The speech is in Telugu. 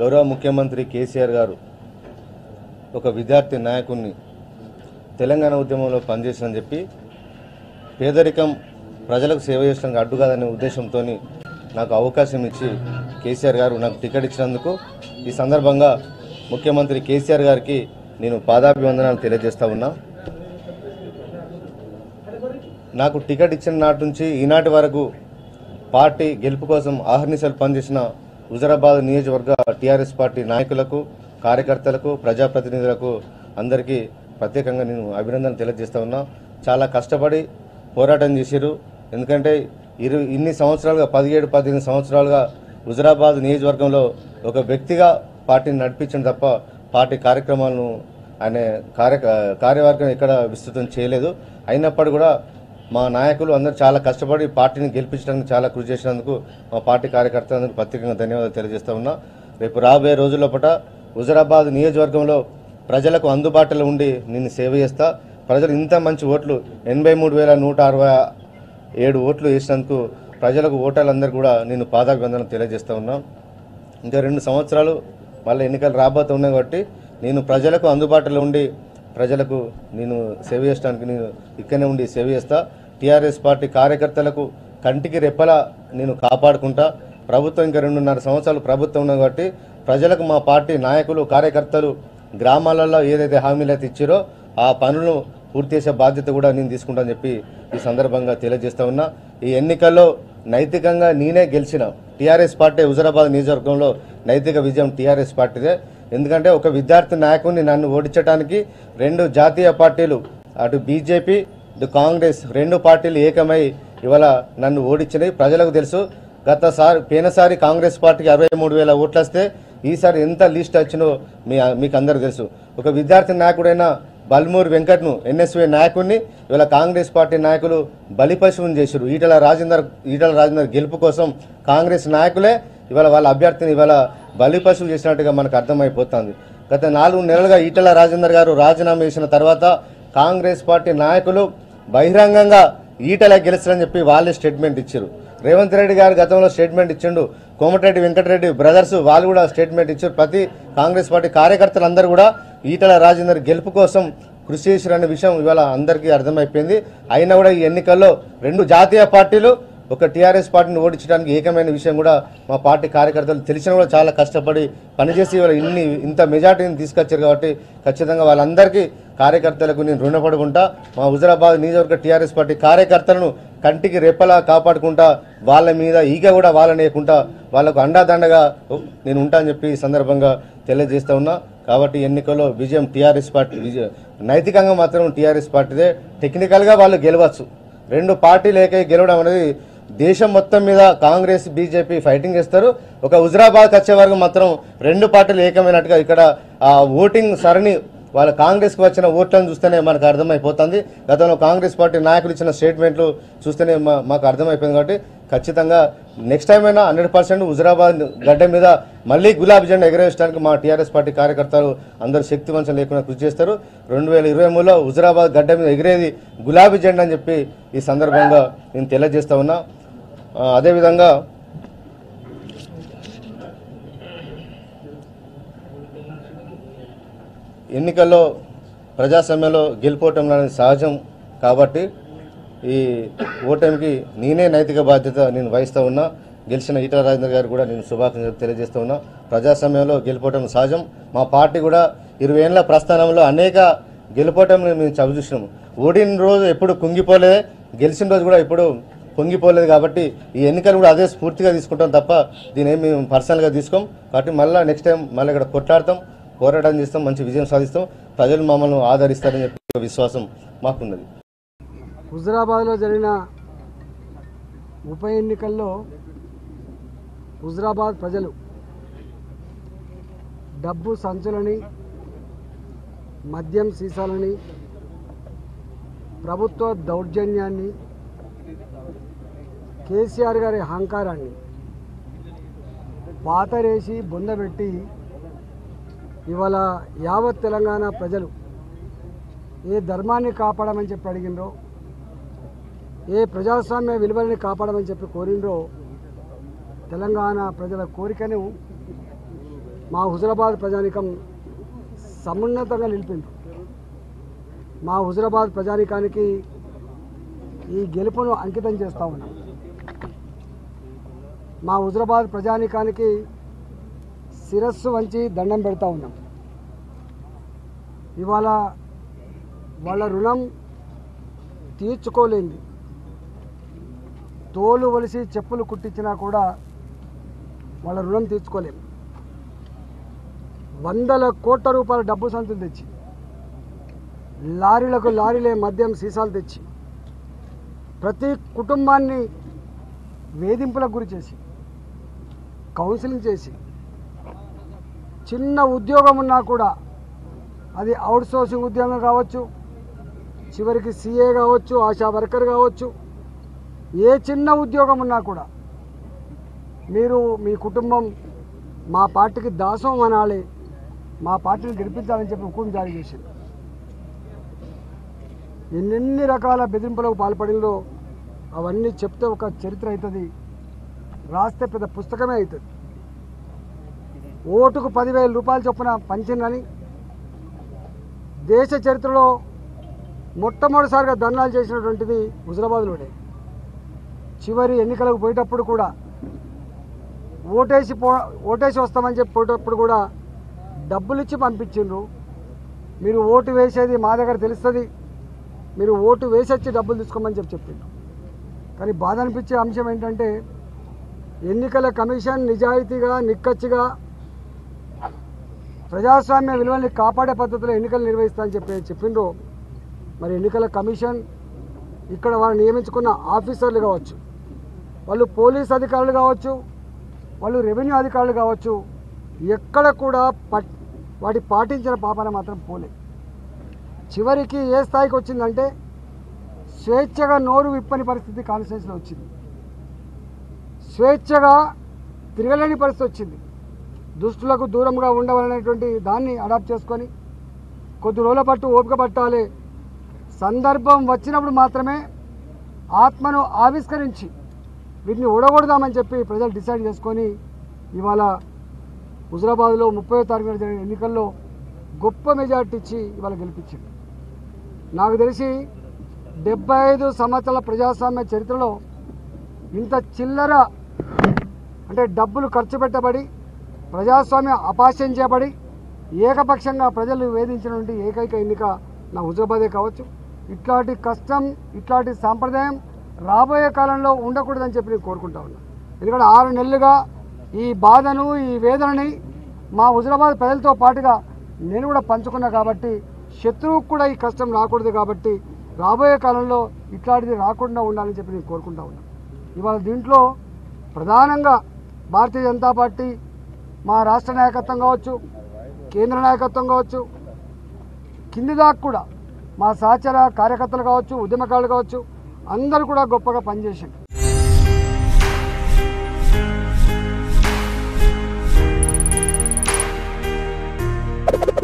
గౌరవ ముఖ్యమంత్రి కేసీఆర్ గారు ఒక విద్యార్థి నాయకుడిని తెలంగాణ ఉద్యమంలో పనిచేసిందని చెప్పి పేదరికం ప్రజలకు సేవ చేయడానికి అడ్డు కాదనే ఉద్దేశంతో నాకు అవకాశం ఇచ్చి కేసీఆర్ గారు నాకు టికెట్ ఇచ్చినందుకు ఈ సందర్భంగా ముఖ్యమంత్రి కేసీఆర్ గారికి నేను పాదాభివందనాలు తెలియజేస్తా ఉన్నా నాకు టికెట్ ఇచ్చిన నాటి నుంచి ఈనాటి వరకు పార్టీ గెలుపు కోసం ఆహర్నిశలు పనిచేసిన హుజరాబాద్ నియోజకవర్గ టీఆర్ఎస్ పార్టీ నాయకులకు కార్యకర్తలకు ప్రజాప్రతినిధులకు అందరికీ ప్రత్యేకంగా నేను అభినందన తెలియజేస్తా ఉన్నా చాలా కష్టపడి పోరాటం చేశారు ఎందుకంటే ఇరు ఇన్ని సంవత్సరాలుగా పదిహేడు పద్దెనిమిది సంవత్సరాలుగా హుజరాబాద్ నియోజకవర్గంలో ఒక వ్యక్తిగా పార్టీని నడిపించడం తప్ప పార్టీ కార్యక్రమాలను ఆయన కార్య కార్యవర్గం ఎక్కడ విస్తృతం చేయలేదు అయినప్పటికీ కూడా మా నాయకులు అందరూ చాలా కష్టపడి పార్టీని గెలిపించడానికి చాలా కృషి చేసినందుకు మా పార్టీ కార్యకర్తలందరికీ ప్రత్యేకంగా ధన్యవాదాలు తెలియజేస్తా ఉన్నా రేపు రాబోయే రోజుల పట హుజరాబాద్ నియోజకవర్గంలో ప్రజలకు అందుబాటులో ఉండి నేను సేవ చేస్తా ప్రజలు ఇంత మంచి ఓట్లు ఎనభై మూడు వేల నూట అరవై ఏడు ఓట్లు వేసినందుకు ప్రజలకు ఓటర్లందరూ కూడా నేను పాదాభివందనం తెలియజేస్తా ఉన్నా ఇంకా రెండు సంవత్సరాలు మళ్ళీ ఎన్నికలు రాబోతున్నాయి కాబట్టి నేను ప్రజలకు అందుబాటులో ఉండి ప్రజలకు నేను సేవ చేయడానికి నేను ఇక్కడనే ఉండి సేవ చేస్తా టీఆర్ఎస్ పార్టీ కార్యకర్తలకు కంటికి రెప్పలా నేను కాపాడుకుంటా ప్రభుత్వం ఇంకా రెండున్నర సంవత్సరాలు ప్రభుత్వం ఉన్నది కాబట్టి ప్రజలకు మా పార్టీ నాయకులు కార్యకర్తలు గ్రామాలలో ఏదైతే హామీలు అయితే ఇచ్చారో ఆ పనులను పూర్తి చేసే బాధ్యత కూడా నేను తీసుకుంటానని చెప్పి ఈ సందర్భంగా తెలియజేస్తా ఉన్నా ఈ ఎన్నికల్లో నైతికంగా నేనే గెలిచిన టీఆర్ఎస్ పార్టీ హుజరాబాద్ నియోజకవర్గంలో నైతిక విజయం టీఆర్ఎస్ పార్టీదే ఎందుకంటే ఒక విద్యార్థి నాయకుడిని నన్ను ఓడించడానికి రెండు జాతీయ పార్టీలు అటు బీజేపీ ఇటు కాంగ్రెస్ రెండు పార్టీలు ఏకమై ఇవాళ నన్ను ఓడించినాయి ప్రజలకు తెలుసు గతసారి పోయినసారి కాంగ్రెస్ పార్టీకి అరవై మూడు వేల ఓట్లు వస్తే ఈసారి ఎంత లిస్ట్ వచ్చినో మీ మీకు అందరు తెలుసు ఒక విద్యార్థి నాయకుడైన బల్మూరి వెంకట్ను ఎన్ఎస్వీ నాయకుడిని ఇవాళ కాంగ్రెస్ పార్టీ నాయకులు బలిపశువుని చేశారు ఈటల రాజేందర్ ఈటల రాజేందర్ గెలుపు కోసం కాంగ్రెస్ నాయకులే ఇవాళ వాళ్ళ అభ్యర్థిని ఇవాళ బలిపశువు చేసినట్టుగా మనకు అర్థమైపోతుంది గత నాలుగు నెలలుగా ఈటల రాజేందర్ గారు రాజీనామా చేసిన తర్వాత కాంగ్రెస్ పార్టీ నాయకులు బహిరంగంగా ఈటల గెలుస్తారని చెప్పి వాళ్ళే స్టేట్మెంట్ ఇచ్చారు రేవంత్ రెడ్డి గారు గతంలో స్టేట్మెంట్ ఇచ్చిండు కోమటిరెడ్డి వెంకటరెడ్డి బ్రదర్స్ వాళ్ళు కూడా స్టేట్మెంట్ ఇచ్చారు ప్రతి కాంగ్రెస్ పార్టీ కార్యకర్తలందరూ కూడా ఈటల రాజేందర్ గెలుపు కోసం కృషి చేశారనే విషయం ఇవాళ అందరికీ అర్థమైపోయింది అయినా కూడా ఈ ఎన్నికల్లో రెండు జాతీయ పార్టీలు ఒక టీఆర్ఎస్ పార్టీని ఓడించడానికి ఏకమైన విషయం కూడా మా పార్టీ కార్యకర్తలు తెలిసిన కూడా చాలా కష్టపడి పనిచేసి ఇవాళ ఇన్ని ఇంత మెజార్టీని తీసుకొచ్చారు కాబట్టి ఖచ్చితంగా వాళ్ళందరికీ కార్యకర్తలకు నేను రుణపడి ఉంటా మా హుజరాబాద్ నియోజకవర్గ టీఆర్ఎస్ పార్టీ కార్యకర్తలను కంటికి రెప్పలా కాపాడుకుంటా వాళ్ళ మీద ఈగ కూడా వాళ్ళనేయకుండా వాళ్ళకు అండాదండగా నేను ఉంటానని చెప్పి ఈ సందర్భంగా తెలియజేస్తా ఉన్నా కాబట్టి ఎన్నికల్లో విజయం టీఆర్ఎస్ పార్టీ విజయ నైతికంగా మాత్రం టీఆర్ఎస్ పార్టీదే టెక్నికల్గా వాళ్ళు గెలవచ్చు రెండు పార్టీలు ఏకై గెలవడం అనేది దేశం మొత్తం మీద కాంగ్రెస్ బీజేపీ ఫైటింగ్ చేస్తారు ఒక హుజరాబాద్ వచ్చే వరకు మాత్రం రెండు పార్టీలు ఏకమైనట్టుగా ఇక్కడ ఆ ఓటింగ్ సరణి వాళ్ళ కాంగ్రెస్కి వచ్చిన ఓట్లను చూస్తేనే మనకు అర్థమైపోతుంది గతంలో కాంగ్రెస్ పార్టీ నాయకులు ఇచ్చిన స్టేట్మెంట్లు చూస్తేనే మా- మాకు అర్థమైపోయింది కాబట్టి ఖచ్చితంగా నెక్స్ట్ టైం అయినా హండ్రెడ్ పర్సెంట్ హుజరాబాద్ గడ్డ మీద మళ్ళీ గులాబీ జెండా ఎగరేయడానికి మా టీఆర్ఎస్ పార్టీ కార్యకర్తలు అందరూ శక్తి వంచం లేకుండా కృషి చేస్తారు రెండు వేల ఇరవై మూడులో హుజరాబాద్ గడ్డ మీద ఎగిరేది గులాబీ జెండా అని చెప్పి ఈ సందర్భంగా నేను తెలియజేస్తా ఉన్నా ఆ, అదేవిధంగా ఎన్నికల్లో ప్రజాస్వామ్యంలో గెలుపోవటం అనేది సహజం కాబట్టి ఈ ఓటమికి నేనే నైతిక బాధ్యత నేను వహిస్తూ ఉన్నా గెలిచిన ఈటల రాజేంద్ర గారు కూడా నేను శుభాకాంక్షలు తెలియజేస్తూ ఉన్నా ప్రజాస్వామ్యంలో గెలుపోవటం సహజం మా పార్టీ కూడా ఇరవై ఏళ్ళ ప్రస్థానంలో అనేక గెలుపోవటం మేము చవి చూసినాము ఓడిన రోజు ఎప్పుడు కుంగిపోలేదే గెలిచిన రోజు కూడా ఎప్పుడు పొంగిపోలేదు కాబట్టి ఈ ఎన్నికలు కూడా అదే స్ఫూర్తిగా తీసుకుంటాం తప్ప దీని ఏమి మేము పర్సనల్గా తీసుకోం కాబట్టి మళ్ళీ నెక్స్ట్ టైం మళ్ళీ ఇక్కడ కొట్లాడతాం పోరాటం చేస్తాం మంచి విజయం సాధిస్తాం ప్రజలు మమ్మల్ని ఆదరిస్తారని చెప్పి ఒక విశ్వాసం మాకున్నది హుజరాబాద్లో జరిగిన ఉప ఎన్నికల్లో హుజరాబాద్ ప్రజలు డబ్బు సంచులని మద్యం సీసాలని ప్రభుత్వ దౌర్జన్యాన్ని కేసీఆర్ గారి అహంకారాన్ని పాతరేసి బొందబెట్టి ఇవాళ యావత్ తెలంగాణ ప్రజలు ఏ ధర్మాన్ని కాపాడమని చెప్పి అడిగినరో ఏ ప్రజాస్వామ్య విలువలని కాపాడమని చెప్పి కోరిండ్రో తెలంగాణ ప్రజల కోరికను మా హుజరాబాద్ ప్రజానికం సమున్నతంగా నిలిపింది మా హుజరాబాద్ ప్రజానికానికి ఈ గెలుపును అంకితం చేస్తూ ఉన్నాం మా హుజరాబాద్ ప్రజానికానికి శిరస్సు వంచి దండం పెడతా ఉన్నాం ఇవాళ వాళ్ళ రుణం తీర్చుకోలేంది తోలు వలిసి చెప్పులు కుట్టించినా కూడా వాళ్ళ రుణం తీర్చుకోలేము వందల కోట్ల రూపాయల డబ్బు సంచులు తెచ్చి లారీలకు లారీలే మద్యం సీసాలు తెచ్చి ప్రతి కుటుంబాన్ని వేధింపులకు గురి చేసి కౌన్సిలింగ్ చేసి చిన్న ఉద్యోగం ఉన్నా కూడా అది అవుట్ సోర్సింగ్ ఉద్యోగం కావచ్చు చివరికి సీఏ కావచ్చు ఆశా వర్కర్ కావచ్చు ఏ చిన్న ఉద్యోగం ఉన్నా కూడా మీరు మీ కుటుంబం మా పార్టీకి దాసం అనాలి మా పార్టీని గెలిపించాలని చెప్పి హుకుం జారీ చేసింది ఎన్నెన్ని రకాల బెదిరింపులకు పాల్పడిందో అవన్నీ చెప్తే ఒక చరిత్ర అవుతుంది రాస్తే పెద్ద పుస్తకమే అవుతుంది ఓటుకు పదివేల రూపాయలు చొప్పున పంచిందని దేశ చరిత్రలో మొట్టమొదటిసారిగా ధర్నాలు చేసినటువంటిది హుజరాబాద్లోనే చివరి ఎన్నికలకు పోయేటప్పుడు కూడా ఓటేసి పో ఓటేసి వస్తామని చెప్పి పోయేటప్పుడు కూడా డబ్బులు ఇచ్చి పంపించిండ్రు మీరు ఓటు వేసేది మా దగ్గర తెలుస్తుంది మీరు ఓటు వేసి వచ్చి డబ్బులు తీసుకోమని చెప్పి చెప్పిండ్రు కానీ బాధ అనిపించే అంశం ఏంటంటే ఎన్నికల కమిషన్ నిజాయితీగా నిక్కచ్చిగా ప్రజాస్వామ్య విలువల్ని కాపాడే పద్ధతిలో ఎన్నికలు నిర్వహిస్తామని చెప్పి చెప్పిండ్రు మరి ఎన్నికల కమిషన్ ఇక్కడ వాళ్ళు నియమించుకున్న ఆఫీసర్లు కావచ్చు వాళ్ళు పోలీస్ అధికారులు కావచ్చు వాళ్ళు రెవెన్యూ అధికారులు కావచ్చు ఎక్కడ కూడా పట్ వాటి పాటించిన పాపన మాత్రం పోలే చివరికి ఏ స్థాయికి వచ్చిందంటే స్వేచ్ఛగా నోరు విప్పని పరిస్థితి కాన్స్టిట్యూన్సీలో వచ్చింది స్వేచ్ఛగా తిరగలేని పరిస్థితి వచ్చింది దుష్టులకు దూరంగా ఉండవాలనేటువంటి దాన్ని అడాప్ట్ చేసుకొని కొద్ది రోజుల పట్టు ఓపిక పట్టాలి సందర్భం వచ్చినప్పుడు మాత్రమే ఆత్మను ఆవిష్కరించి వీటిని ఓడగొడదామని చెప్పి ప్రజలు డిసైడ్ చేసుకొని ఇవాళ హుజరాబాద్లో ముప్పై తారీఖున జరిగిన ఎన్నికల్లో గొప్ప మెజార్టీ ఇచ్చి ఇవాళ గెలిపించింది నాకు తెలిసి డెబ్బై ఐదు సంవత్సరాల ప్రజాస్వామ్య చరిత్రలో ఇంత చిల్లర అంటే డబ్బులు ఖర్చు పెట్టబడి ప్రజాస్వామ్యం అపాస్యం చేయబడి ఏకపక్షంగా ప్రజలు వేధించినటువంటి ఏకైక ఎన్నిక నా హుజరాబాదే కావచ్చు ఇట్లాంటి కష్టం ఇట్లాంటి సాంప్రదాయం రాబోయే కాలంలో ఉండకూడదని చెప్పి నేను కోరుకుంటా ఉన్నా ఎందుకంటే ఆరు నెలలుగా ఈ బాధను ఈ వేదనని మా హుజరాబాద్ ప్రజలతో పాటుగా నేను కూడా పంచుకున్నా కాబట్టి శత్రువుకు కూడా ఈ కష్టం రాకూడదు కాబట్టి రాబోయే కాలంలో ఇట్లాంటిది రాకుండా ఉండాలని చెప్పి నేను కోరుకుంటా ఉన్నా ఇవాళ దీంట్లో ప్రధానంగా భారతీయ జనతా పార్టీ మా రాష్ట్ర నాయకత్వం కావచ్చు కేంద్ర నాయకత్వం కావచ్చు కింది దాకా కూడా మా సహచర కార్యకర్తలు కావచ్చు ఉద్యమకారులు కావచ్చు అందరూ కూడా గొప్పగా పనిచేసింది